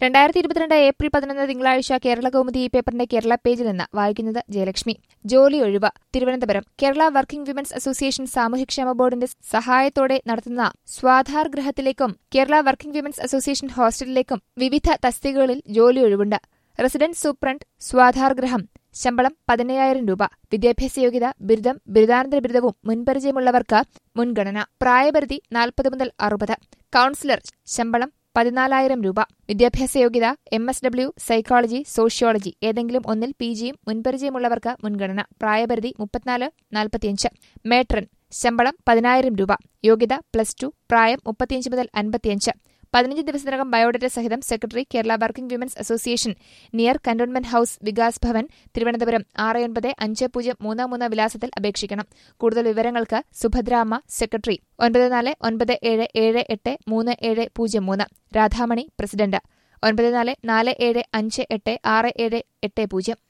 രണ്ടായിരത്തി ഇരുപത്തിരണ്ട് ഏപ്രിൽ പതിനൊന്ന് തിങ്കളാഴ്ച കേരള കൗമുദി ഈ പേപ്പറിന്റെ കേരള പേജിൽ നിന്ന് വായിക്കുന്നത് ജയലക്ഷ്മി ജോലി ഒഴിവ് Thiruvananthapuram Kerala working women's association സാമൂഹ്യക്ഷേമ ബോർഡിന്റെ സഹായത്തോടെ നടത്തുന്ന സ്വാധാർ ഗൃഹത്തിലേക്കും കേരള വർക്കിംഗ് വിമൻസ് അസോസിയേഷൻ ഹോസ്റ്റലിലേക്കും വിവിധ തസ്തികകളിൽ ജോലി ഒഴിവുണ്ട് റെസിഡന്റ് സൂപ്രണ്ട് സ്വാധാർ ഗൃഹം ശമ്പളം പതിനയ്യായിരം രൂപ വിദ്യാഭ്യാസ യോഗ്യത ബിരുദം ബിരുദാനന്തര ബിരുദവും മുൻപരിചയമുള്ളവർക്ക് മുൻഗണന പ്രായപരിധി നാൽപ്പത് മുതൽ അറുപത് കൌൺസിലർ ശമ്പളം പതിനാലായിരം രൂപ വിദ്യാഭ്യാസ യോഗ്യത M S W psychology sociology ഏതെങ്കിലും ഒന്നിൽ പി ജിയും മുൻപരിചയമുള്ളവർക്ക് മുൻഗണന പ്രായപരിധി മുപ്പത്തിനാല് നാൽപ്പത്തിയഞ്ച് മേട്രൻ ശമ്പളം പതിനായിരം രൂപ യോഗ്യത പ്ലസ് ടു പ്രായം മുപ്പത്തിയഞ്ച് മുതൽ അൻപത്തിയഞ്ച് പതിനഞ്ച് ദിവസത്തിനകം ബയോഡേറ്റ സഹിതം secretary Kerala working women's association near cantonment house Vikas Bhavan Thiruvananthapuram ആറ് ഒൻപത് അഞ്ച് പൂജ്യം മൂന്ന് മൂന്ന് വിലാസത്തിൽ അപേക്ഷിക്കണം കൂടുതൽ വിവരങ്ങൾക്ക് സുഭദ്രാമ്മ സെക്രട്ടറി ഒൻപത് നാല് ഒൻപത് ഏഴ് ഏഴ് എട്ട് മൂന്ന് ഏഴ് പൂജ്യം മൂന്ന് രാധാമണി പ്രസിഡന്റ് ഒൻപത് നാല് നാല് ഏഴ് അഞ്ച് എട്ട് ആറ് ഏഴ് എട്ട് പൂജ്യം